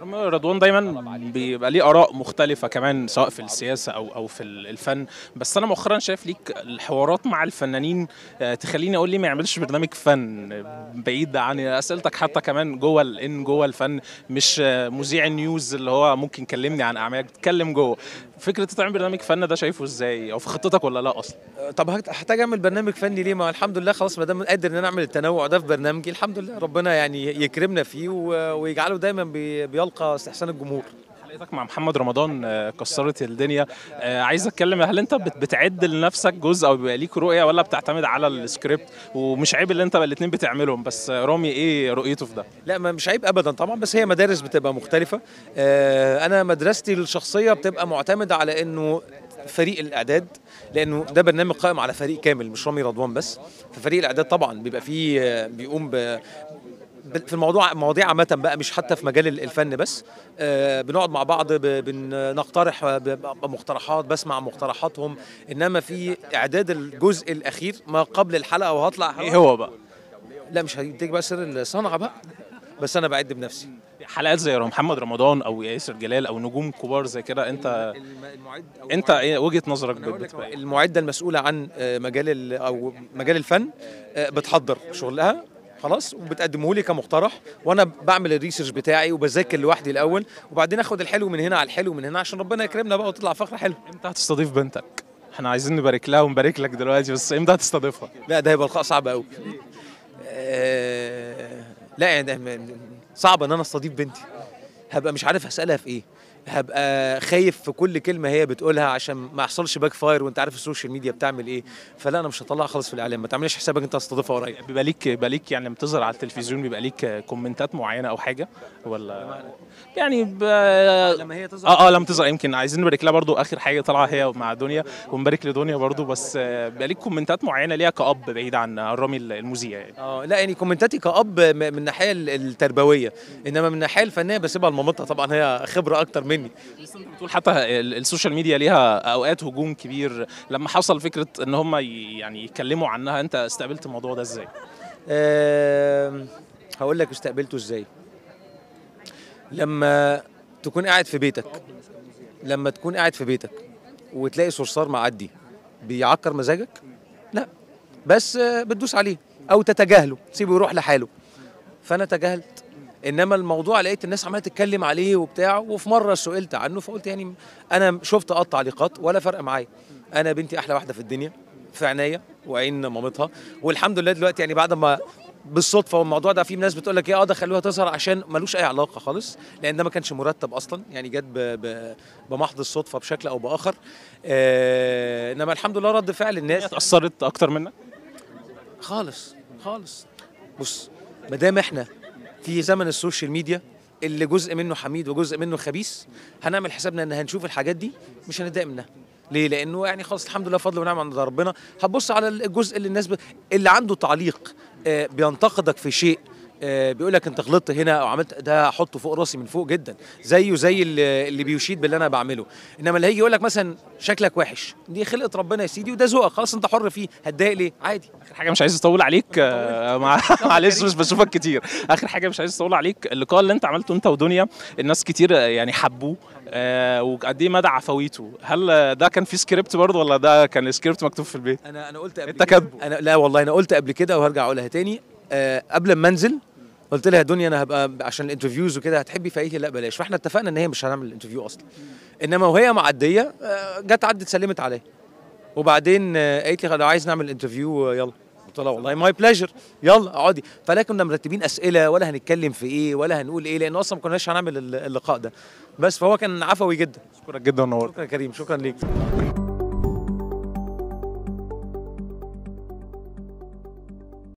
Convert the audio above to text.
رضوان دايما بيبقى ليه اراء مختلفه كمان سواء في السياسه او او في الفن بس انا مؤخرا شايف ليك الحوارات مع الفنانين آه، تخليني اقول ليه ما يعملش برنامج فن آه، بعيد عن اسئلتك حتى كمان جوه الان جوه الفن مش آه، مذيع النيوز اللي هو ممكن كلمني عن اعمالك تتكلم جوه فكره تعمل برنامج فن ده شايفه ازاي او في خطتك ولا لا اصلا طب هت- هحتاج اعمل برنامج فني ليه ما الحمد لله خلاص ما دام قادر ان انا اعمل التنوع ده في برنامجي الحمد لله ربنا يعني يكرمنا فيه و- ويجعله دايما بي- بيلقى استحسان الجمهور حلقتك مع محمد رمضان آه، كسرت الدنيا آه، عايز اتكلم هل انت بت- بتعد لنفسك جزء او بيبقى ليك رؤيه ولا بتعتمد على السكريبت ومش عيب اللي انت الاثنين بتعملهم بس آه، رامي ايه رؤيته في ده لا ما مش عيب ابدا طبعا بس هي مدارس بتبقى مختلفه آه، انا مدرستي الشخصيه بتبقى معتمده على انه فريق الاعداد لانه ده برنامج قائم على فريق كامل مش رامي رضوان بس ففريق الاعداد طبعا بيبقى فيه آه، بيقوم ب ب- في الموضوع مواضيع عامة بقى مش حتى في مجال الفن بس آه، بنقعد مع بعض ب- بنقترح آه، ب- مقترحات بسمع مقترحاتهم انما في اعداد الجزء الاخير ما قبل الحلقه وهطلع ايه هو بقى لا مش هيديك بقى سر الصنعه بقى بس انا بعد بنفسي حلقات زي محمد رمضان او ياسر جلال او نجوم كبار زي كده انت انت ايه وجهه نظرك أنا هقول لك بتبقى إيه؟ المعده المسؤوله عن آه، مجال ال- او مجال الفن آه، بتحضر شغلها خلاص وبتقدمه لي كمقترح وانا بعمل الريسيرش بتاعي وبذاكر لوحدي الاول وبعدين اخد الحلو من هنا على الحلو من هنا عشان ربنا يكرمنا بقى وتطلع فقره حلوه امتى هتستضيف بنتك احنا عايزين نبارك لها ونبارك لك دلوقتي بس امتى هتستضيفها لا ده هيبقى لقاء صعب قوي آه، لا يعني ده م- صعب ان انا استضيف بنتي هبقى مش عارف هسالها في ايه هبقى خايف في كل كلمه هي بتقولها عشان ما يحصلش باك فاير وانت عارف السوشيال ميديا بتعمل ايه فلا انا مش هطلعها خالص في الاعلام ما تعملش حسابك انت هتستضيفها قريب بيبقى ليك بيبقى ليك يعني لما بتظهر على التلفزيون بيبقى ليك كومنتات معينه او حاجه ولا يعني ب... لما هي تظهر اه اه لما تظهر يمكن عايزين نبارك لها برضو اخر حاجه طالعه هي مع دنيا ونبارك لدنيا برضو بس آه، بيبقى ليك كومنتات معينه ليها كاب بعيد عن عن رامي المذيع يعني اه لا يعني كومنتاتي كأب م- من الناحيه ال- التربويه انما من الناحيه الفنيه بسيبها لمامتها طبعا هي خبره اكتر مني بس انت بتقول حتى ال- السوشيال ميديا ليها اوقات هجوم كبير لما حصل فكره ان هم ي- يعني يتكلموا عنها انت استقبلت الموضوع ده ازاي؟ آم، هقول لك استقبلته ازاي لما تكون قاعد في بيتك لما تكون قاعد في بيتك وتلاقي صرصار معدي بيعكر مزاجك لا بس آه، بتدوس عليه او تتجاهله تسيبه يروح لحاله فانا تجاهلت انما الموضوع لقيت الناس عماله تتكلم عليه وبتاع وفي مره سئلت عنه فقلت يعني انا شفت اه تعليقات ولا فرق معايا انا بنتي احلى واحده في الدنيا في عينيا وعين مامتها والحمد لله دلوقتي يعني بعد ما بالصدفه والموضوع ده في ناس بتقول لك ايه اه ده خلوها تظهر عشان ملوش اي علاقه خالص لان ده ما كانش مرتب اصلا يعني جت ب- ب- بمحض الصدفه بشكل او باخر آه انما الحمد لله رد فعل هي الناس اتاثرت اكتر منك؟ خالص خالص بص ما دام احنا في زمن السوشيال ميديا اللي جزء منه حميد وجزء منه خبيث هنعمل حسابنا ان هنشوف الحاجات دي مش هنتضايق منها ليه؟ لانه يعني خلاص الحمد لله فضل ونعم عند ربنا هتبص على الجزء اللي الناس ب... اللي عنده تعليق آه، بينتقدك في شيء بيقول لك انت غلطت هنا او عملت ده احطه فوق راسي من فوق جدا زيه زي اللي اللي بيشيد باللي انا بعمله انما اللي هيجي يقول لك مثلا شكلك وحش دي خلقه ربنا يا سيدي وده ذوقك خلاص انت حر فيه هتضايق ليه عادي اخر حاجه مش عايز اطول عليك آه، مع معلش مش بشوفك كتير اخر حاجه مش عايز اطول عليك اللقاء اللي انت عملته انت ودنيا الناس كتير آه، يعني حبوه آه، وقد ايه مدى عفويته هل آه، ده كان في سكريبت برضه ولا ده كان سكريبت مكتوب في البيت انا انا قلت قبل انت كده- كاتبه. انا لا والله انا قلت قبل كده وهرجع اقولها تاني آه قبل ما انزل قلت لها يا دنيا انا هبقى عشان الانترفيوز وكده هتحبي فقالت لي لا بلاش فاحنا اتفقنا ان هي مش هنعمل الانترفيو اصلا انما وهي معديه آه، جت عدت سلمت عليا وبعدين آه، قالت لي لو عايز نعمل انترفيو آه، يلا قلت لها والله ماي بليجر يلا اقعدي فلا كنا مرتبين اسئله ولا هنتكلم في ايه ولا هنقول ايه لان اصلا ما كناش هنعمل ال- اللقاء ده بس فهو كان عفوي جدا اشكرك جدا ونورت شكرا يا كريم شكرا ليك